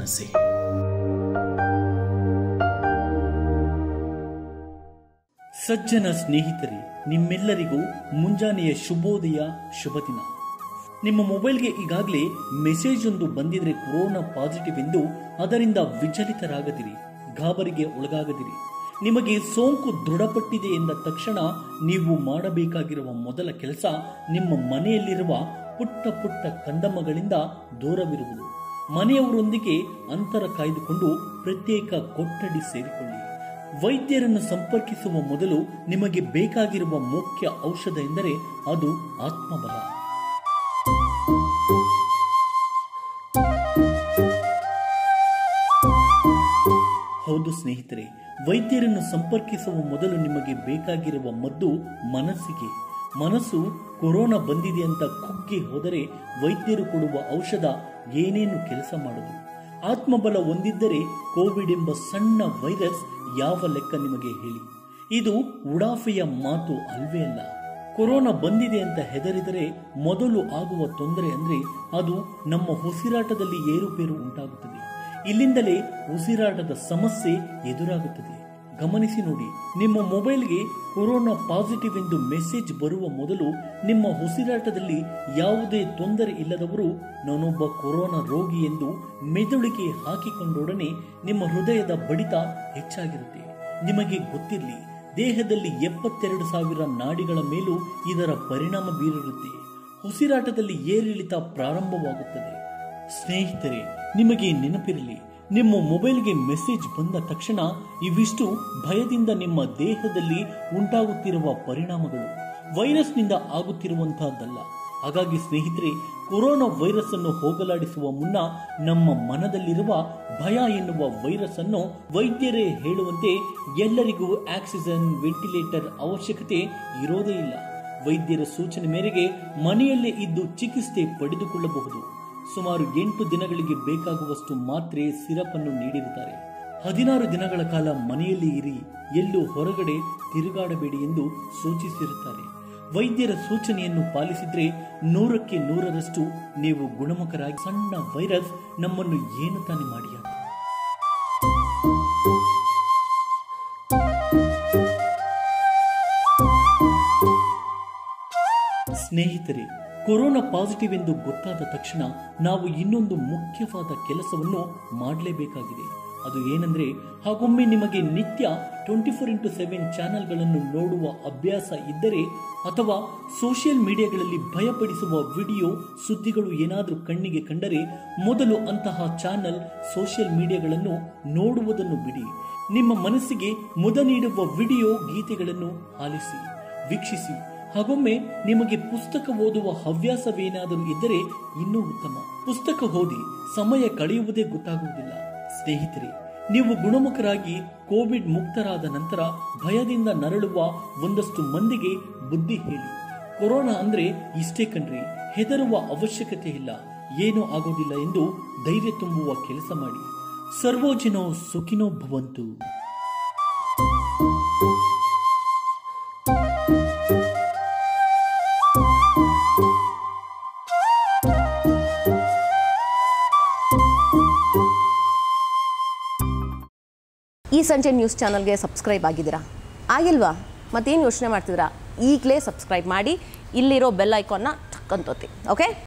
ಮನಸ್ಸೇ ಸಜ್ಜನ ಸ್ನೇಹಿತರೆ ನಿಮ್ಮೆಲ್ಲರಿಗೂ ಮುಂಜಾನೆಯ ಶುಭೋದಯ ಶುಭ ದಿನ ನಿಮ್ಮ ಮೊಬೈಲ್ಗೆ ಈಗಾಗಲೇ ಮೆಸೇಜ್ ಒಂದು ಬಂದಿದ್ರೆ ಕೊರೋನಾ ಪಾಸಿಟಿವ್ ಎಂದು ಅದರಿಂದ ವಿಚಲಿತರಾಗದಿರಿ ಗಾಬರಿಗೆ ಒಳಗಾಗದಿರಿ ನಿಮಗೆ ಸೋಂಕು ದೃಢಪಟ್ಟಿದೆ ಎಂದ ತಕ್ಷಣ ನೀವು ಮಾಡಬೇಕಾಗಿರುವ ಮೊದಲ ಕೆಲಸ ನಿಮ್ಮ ಮನೆಯಲ್ಲಿರುವ ಪುಟ್ಟ ಪುಟ್ಟ ಕಂದಮ್ಮಗಳಿಂದ ದೂರವಿರುವುದು ಮನೆಯವರೊಂದಿಗೆ ಅಂತರ ಕಾಯ್ದುಕೊಂಡು ಪ್ರತ್ಯೇಕ ಕೊಠಡಿ ಸೇರಿಕೊಳ್ಳಿ ವೈದ್ಯರನ್ನು ಸಂಪರ್ಕಿಸುವ ಮೊದಲು ನಿಮಗೆ ಬೇಕಾಗಿರುವ ಮುಖ್ಯ ಔಷಧ ಎಂದರೆ ಅದು ಆತ್ಮಬಲ ಹೌದು ಸ್ನೇಹಿತರೆ ವೈದ್ಯರನ್ನು ಸಂಪರ್ಕಿಸುವ ಮೊದಲು ನಿಮಗೆ ಬೇಕಾಗಿರುವ ಮದ್ದು ಮನಸ್ಸಿಗೆ ಮನಸ್ಸು ಕೊರೋನಾ ಬಂದಿದೆ ಅಂತ ಕುಗ್ಗಿ ಹೋದರೆ ವೈದ್ಯರು ಕೊಡುವ ಔಷಧ ಏನೇನು ಕೆಲಸ ಮಾಡದು ಆತ್ಮಬಲ ಹೊಂದಿದ್ದರೆ ಕೋವಿಡ್ ಎಂಬ ಸಣ್ಣ ವೈರಸ್ ಯಾವ ಲೆಕ್ಕ ನಿಮಗೆ ಹೇಳಿ ಇದು ಉಡಾಫೆಯ ಮಾತು ಅಲ್ವೇ ಅಲ್ಲ ಕೊರೋನಾ ಬಂದಿದೆ ಅಂತ ಹೆದರಿದರೆ ಮೊದಲು ಆಗುವ ತೊಂದರೆ ಅಂದ್ರೆ ಅದು ನಮ್ಮ ಉಸಿರಾಟದಲ್ಲಿ ಏರುಪೇರು ಉಂಟಾಗುತ್ತದೆ ಇಲ್ಲಿಂದಲೇ ಉಸಿರಾಟದ ಸಮಸ್ಯೆ ಎದುರಾಗುತ್ತದೆ ಗಮನಿಸಿ ನೋಡಿ ನಿಮ್ಮ ಮೊಬೈಲ್ಗೆ ಕೊರೋನಾ ಪಾಸಿಟಿವ್ ಎಂದು ಮೆಸೇಜ್ ಬರುವ ಮೊದಲು ನಿಮ್ಮ ಉಸಿರಾಟದಲ್ಲಿ ಯಾವುದೇ ತೊಂದರೆ ಇಲ್ಲದವರು ನಾನೊಬ್ಬ ಕೊರೋನಾ ರೋಗಿ ಎಂದು ಮೆದುಳಿಗೆ ಹಾಕಿಕೊಂಡೊಡನೆ ನಿಮ್ಮ ಹೃದಯದ ಬಡಿತ ಹೆಚ್ಚಾಗಿರುತ್ತೆ ನಿಮಗೆ ಗೊತ್ತಿರಲಿ ದೇಹದಲ್ಲಿ ಎಪ್ಪತ್ತೆರಡು ಸಾವಿರ ನಾಡಿಗಳ ಮೇಲೂ ಇದರ ಪರಿಣಾಮ ಬೀರಿರುತ್ತೆ ಉಸಿರಾಟದಲ್ಲಿ ಏರಿಳಿತ ಪ್ರಾರಂಭವಾಗುತ್ತದೆ ಸ್ನೇಹಿತರೆ ನಿಮಗೆ ನೆನಪಿರಲಿ ನಿಮ್ಮ ಮೊಬೈಲ್ಗೆ ಮೆಸೇಜ್ ಬಂದ ತಕ್ಷಣ ಇವಿಷ್ಟು ಭಯದಿಂದ ನಿಮ್ಮ ದೇಹದಲ್ಲಿ ಉಂಟಾಗುತ್ತಿರುವ ಪರಿಣಾಮಗಳು ವೈರಸ್ನಿಂದ ಆಗುತ್ತಿರುವಂತಹದ್ದಲ್ಲ ಹಾಗಾಗಿ ಸ್ನೇಹಿತರೆ ಕೊರೋನಾ ವೈರಸ್ ಅನ್ನು ಹೋಗಲಾಡಿಸುವ ಮುನ್ನ ನಮ್ಮ ಮನದಲ್ಲಿರುವ ಭಯ ಎನ್ನುವ ವೈರಸ್ ಅನ್ನು ವೈದ್ಯರೇ ಹೇಳುವಂತೆ ಎಲ್ಲರಿಗೂ ಆಕ್ಸಿಜನ್ ವೆಂಟಿಲೇಟರ್ ಅವಶ್ಯಕತೆ ಇರೋದೇ ಇಲ್ಲ ವೈದ್ಯರ ಸೂಚನೆ ಮೇರೆಗೆ ಮನೆಯಲ್ಲೇ ಇದ್ದು ಚಿಕಿತ್ಸೆ ಪಡೆದುಕೊಳ್ಳಬಹುದು ಸುಮಾರು ಎಂಟು ದಿನಗಳಿಗೆ ಬೇಕಾಗುವಷ್ಟು ಮಾತ್ರೆ ಸಿರಪ್ ಅನ್ನು ನೀಡಿರುತ್ತಾರೆ ಹದಿನಾರು ದಿನಗಳ ಕಾಲ ಮನೆಯಲ್ಲಿ ಇರಿ ಎಲ್ಲೂ ಹೊರಗಡೆ ತಿರುಗಾಡಬೇಡಿ ಎಂದು ಸೂಚಿಸಿರುತ್ತಾರೆ ವೈದ್ಯರ ಸೂಚನೆಯನ್ನು ಪಾಲಿಸಿದ್ರೆ ನೂರಕ್ಕೆ ನೂರರಷ್ಟು ನೀವು ಗುಣಮುಖರಾಗಿ ಸಣ್ಣ ವೈರಸ್ ನಮ್ಮನ್ನು ಏನು ತಾನೇ ಮಾಡಿಯಾಗ ಸ್ನೇಹಿತರೆ ಕೊರೋನಾ ಪಾಸಿಟಿವ್ ಎಂದು ಗೊತ್ತಾದ ತಕ್ಷಣ ನಾವು ಇನ್ನೊಂದು ಮುಖ್ಯವಾದ ಕೆಲಸವನ್ನು ಮಾಡಲೇಬೇಕಾಗಿದೆ ಅದು ಏನಂದ್ರೆ ಹಾಗೊಮ್ಮೆ ನಿಮಗೆ ನಿತ್ಯ ಟ್ವೆಂಟಿ ಫೋರ್ ಇಂಟು ಸೆವೆನ್ ಚಾನೆಲ್ಗಳನ್ನು ನೋಡುವ ಅಭ್ಯಾಸ ಇದ್ದರೆ ಅಥವಾ ಸೋಷಿಯಲ್ ಮೀಡಿಯಾಗಳಲ್ಲಿ ಭಯಪಡಿಸುವ ವಿಡಿಯೋ ಸುದ್ದಿಗಳು ಏನಾದರೂ ಕಣ್ಣಿಗೆ ಕಂಡರೆ ಮೊದಲು ಅಂತಹ ಚಾನೆಲ್ ಸೋಷಿಯಲ್ ಮೀಡಿಯಾಗಳನ್ನು ನೋಡುವುದನ್ನು ಬಿಡಿ ನಿಮ್ಮ ಮನಸ್ಸಿಗೆ ಮುದ ನೀಡುವ ವಿಡಿಯೋ ಗೀತೆಗಳನ್ನು ಆಲಿಸಿ ವೀಕ್ಷಿಸಿ ಹಾಗೊಮ್ಮೆ ನಿಮಗೆ ಪುಸ್ತಕ ಓದುವ ಹವ್ಯಾಸವೇನಾದರೂ ಇದ್ದರೆ ಇನ್ನೂ ಉತ್ತಮ ಪುಸ್ತಕ ಓದಿ ಸಮಯ ಕಳೆಯುವುದೇ ಗೊತ್ತಾಗುವುದಿಲ್ಲ ಸ್ನೇಹಿತರೆ ನೀವು ಗುಣಮುಖರಾಗಿ ಕೋವಿಡ್ ಮುಕ್ತರಾದ ನಂತರ ಭಯದಿಂದ ನರಳುವ ಒಂದಷ್ಟು ಮಂದಿಗೆ ಬುದ್ಧಿ ಹೇಳಿ ಕೊರೋನಾ ಅಂದ್ರೆ ಇಷ್ಟೇ ಕಣ್ರಿ ಹೆದರುವ ಅವಶ್ಯಕತೆ ಇಲ್ಲ ಏನೂ ಆಗೋದಿಲ್ಲ ಎಂದು ಧೈರ್ಯ ತುಂಬುವ ಕೆಲಸ ಮಾಡಿ ಸರ್ವೋಜನೋ ಸುಖಿನೋ ಭವಂತು ಈ ಸಂಜೆ ನ್ಯೂಸ್ ಚಾನಲ್ಗೆ ಸಬ್ಸ್ಕ್ರೈಬ್ ಆಗಿದ್ದೀರಾ ಆಗಿಲ್ವಾ ಮತ್ತೇನು ಯೋಚನೆ ಮಾಡ್ತಿದ್ದೀರಾ ಈಗಲೇ ಸಬ್ಸ್ಕ್ರೈಬ್ ಮಾಡಿ ಇಲ್ಲಿರೋ ಬೆಲ್ ಐಕಾನ್ನ ಟಕ್ ಅಂತೋತಿ ಓಕೆ